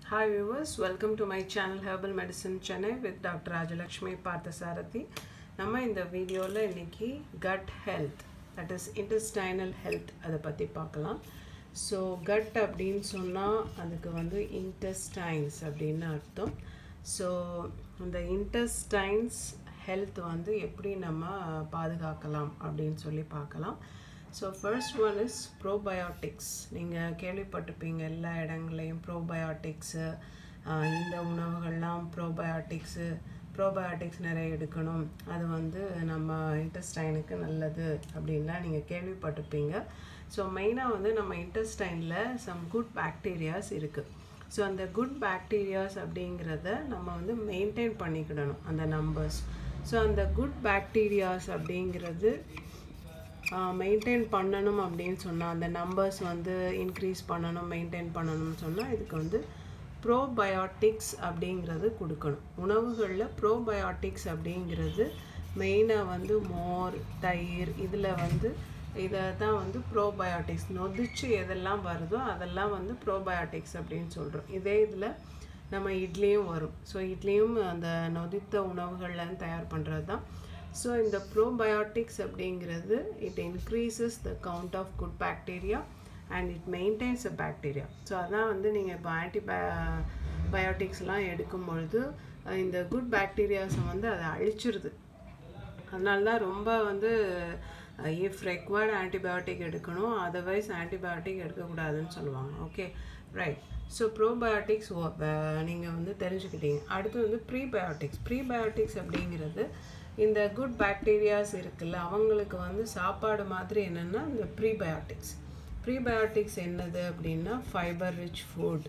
Hi viewers, welcome to my channel Herbal Medicine Chennai with Dr. Rajalakshmi Parthasarathi. நம்ம இந்த வீடியோவில் இன்னைக்கு gut health that is intestinal health அதை பற்றி பார்க்கலாம் ஸோ கட் அப்படின்னு சொன்னால் அதுக்கு வந்து இன்டெஸ்டைன்ஸ் அப்படின்னு அர்த்தம் ஸோ இந்த இன்டெஸ்டைன்ஸ் ஹெல்த் வந்து எப்படி நம்ம பாதுகாக்கலாம் அப்படின்னு சொல்லி பார்க்கலாம் so first one is probiotics நீங்கள் கேள்விப்பட்டிருப்பீங்க எல்லா இடங்களையும் ப்ரோபயோட்டிக்ஸு இந்த உணவுகள்லாம் ப்ரோபயோட்டிக்ஸு ப்ரோபயோட்டிக்ஸ் நிறைய எடுக்கணும் அது வந்து நம்ம இன்டெஸ்டைனுக்கு நல்லது அப்படின்லாம் நீங்கள் கேள்விப்பட்டிருப்பீங்க ஸோ மெயினாக வந்து நம்ம இன்டெஸ்டைனில் சம் குட் பாக்டீரியாஸ் இருக்குது ஸோ அந்த குட் பாக்டீரியாஸ் அப்படிங்கிறத நம்ம வந்து மெயின்டைன் பண்ணிக்கிடணும் அந்த நம்பர்ஸ் ஸோ அந்த குட் பாக்டீரியாஸ் அப்படிங்கிறது மெயின்டைன் பண்ணணும் அப்படின்னு சொன்னால் அந்த நம்பர்ஸ் வந்து இன்க்ரீஸ் பண்ணணும் மெயின்டைன் பண்ணணும்னு சொன்னால் இதுக்கு வந்து ப்ரோபயோட்டிக்ஸ் அப்படிங்கிறது கொடுக்கணும் உணவுகளில் ப்ரோபயோட்டிக்ஸ் அப்படிங்கிறது மெயினாக வந்து மோர் தயிர் இதில் வந்து இதை தான் வந்து ப்ரோபயோட்டிக்ஸ் நொதிச்சு எதெல்லாம் வருதோ அதெல்லாம் வந்து ப்ரோபயோட்டிக்ஸ் அப்படின்னு சொல்கிறோம் இதே இதில் நம்ம இட்லியும் வரும் ஸோ இட்லியும் அந்த நொதித்த உணவுகள்லேருந்து தயார் பண்ணுறது தான் ஸோ இந்த ப்ரோபயோட்டிக்ஸ் அப்படிங்கிறது it increases the count of good bacteria and it maintains a bacteria so அதான் வந்து நீங்கள் இப்போ ஆன்டிபய பயோட்டிக்ஸ்லாம் எடுக்கும் பொழுது இந்த குட் பாக்டீரியாஸை வந்து அதை அழிச்சிருது அதனால தான் ரொம்ப வந்து இஃப் ரெக்வயர்டு ஆன்டிபயோட்டிக் எடுக்கணும் அதர்வைஸ் ஆன்டிபயோட்டிக் எடுக்கக்கூடாதுன்னு சொல்லுவாங்க ஓகே ரைட் ஸோ ப்ரோபயோட்டிக்ஸ் நீங்கள் வந்து தெரிஞ்சுக்கிட்டீங்க அடுத்து வந்து ப்ரீபயோட்டிக்ஸ் ப்ரீபயோட்டிக்ஸ் அப்படிங்கிறது இந்த குட் பாக்டீரியாஸ் இருக்குல்ல அவங்களுக்கு வந்து சாப்பாடு மாதிரி என்னென்னா இந்த ப்ரீபயோட்டிக்ஸ் ப்ரீபயோட்டிக்ஸ் என்னது அப்படின்னா fibre rich food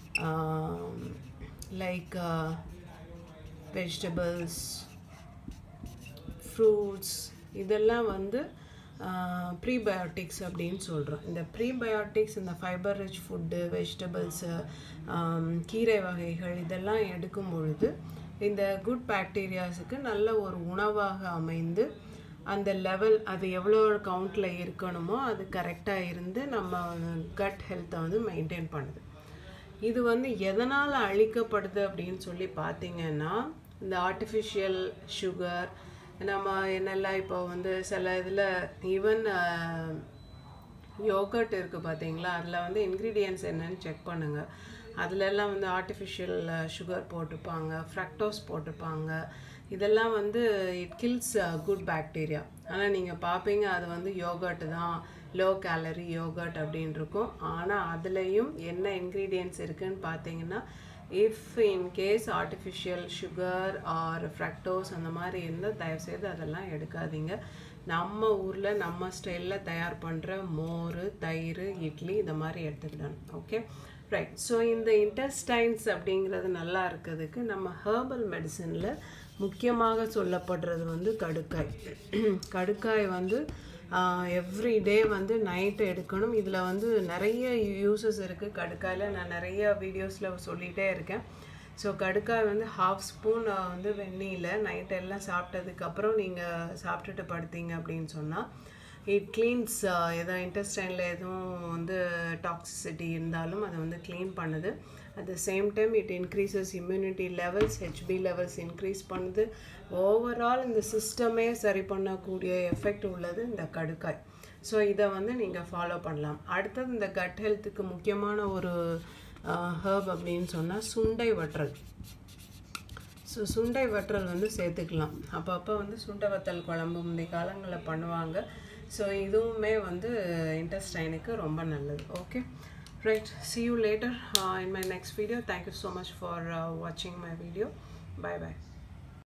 like vegetables fruits இதெல்லாம் வந்து ப்ரீபயோட்டிக்ஸ் அப்படின்னு சொல்கிறோம் இந்த ப்ரீபயோட்டிக்ஸ் இந்த ஃபைபர் ரிச் ஃபுட்டு வெஜிடபிள்ஸு கீரை வகைகள் இதெல்லாம் எடுக்கும் பொழுது இந்த குட் பாக்டீரியாஸுக்கு நல்ல ஒரு உணவாக அமைந்து அந்த லெவல் அது எவ்வளோ கவுண்டில் இருக்கணுமோ அது கரெக்டாக இருந்து நம்ம கட் ஹெல்த்தை வந்து மெயின்டைன் பண்ணுது இது வந்து எதனால் அழிக்கப்படுது அப்படின்னு சொல்லி பார்த்தீங்கன்னா இந்த ஆர்டிஃபிஷியல் சுகர் நம்ம என்னெல்லாம் இப்போ வந்து சில இதில் ஈவன் யோகர்ட் இருக்குது பார்த்தீங்களா அதில் வந்து இன்க்ரீடியன்ஸ் என்னன்னு செக் பண்ணுங்கள் அதிலெல்லாம் வந்து ஆர்டிஃபிஷியல் சுகர் போட்டிருப்பாங்க ஃப்ரக்டோஸ் போட்டிருப்பாங்க இதெல்லாம் வந்து இட் கில்ஸ் குட் பாக்டீரியா ஆனால் நீங்கள் பார்ப்பீங்க அது வந்து யோகர்ட் தான் லோ கேலரி யோகர்ட் அப்படின்னு இருக்கும் ஆனால் அதுலேயும் என்ன இன்க்ரீடியன்ஸ் இருக்குதுன்னு பார்த்தீங்கன்னா if in case artificial sugar or fructose அந்த மாதிரி இருந்தால் தயவுசெய்து அதெல்லாம் எடுக்காதீங்க நம்ம ஊரில் நம்ம ஸ்டைலில் தயார் பண்ணுற மோர் தயிர் இட்லி இந்த மாதிரி எடுத்துக்கிடணும் ஓகே ரைட் ஸோ இந்த இன்டெஸ்டைன்ஸ் அப்படிங்கிறது நல்லா இருக்கிறதுக்கு நம்ம ஹேர்பல் மெடிசனில் முக்கியமாக சொல்லப்படுறது வந்து கடுக்காய் கடுக்காய் வந்து எவ்ரி டே வந்து நைட்டு எடுக்கணும் இதில் வந்து நிறைய யூசஸ் இருக்குது கடுக்காயில் நான் நிறைய வீடியோஸில் சொல்லிகிட்டே இருக்கேன் ஸோ கடுக்காய் வந்து ஹாஃப் ஸ்பூன் வந்து வெந்நீரில் நைட் எல்லாம் சாப்பிட்டதுக்கப்புறம் நீங்கள் சாப்பிட்டுட்டு படுத்தீங்க அப்படின்னு சொன்னால் இட் க்ளீன்ஸ் ஏதோ இன்டெஸ்டைனில் எதுவும் வந்து டாக்ஸிசிட்டி இருந்தாலும் அதை வந்து க்ளீன் பண்ணுது at the same time it increases immunity levels HP levels increase பண்ணுது ஓவரால் இந்த சிஸ்டமே சரி பண்ணக்கூடிய எஃபெக்ட் உள்ளது இந்த கடுக்காய் ஸோ இதை வந்து நீங்கள் ஃபாலோ பண்ணலாம் அடுத்தது இந்த கட் ஹெல்த்துக்கு முக்கியமான ஒரு ஹர்ப் அப்படின்னு சொன்னால் சுண்டை வற்றல் ஸோ சுண்டை வற்றல் வந்து சேர்த்துக்கலாம் அப்பப்போ வந்து சுண்டை வத்தல் குழம்பு முந்தைய காலங்களில் பண்ணுவாங்க ஸோ இதுவுமே வந்து இன்டெஸ்டைனுக்கு ரொம்ப நல்லது okay right see you later in my next video thank you so much for வாட்சிங் மை வீடியோ பை பை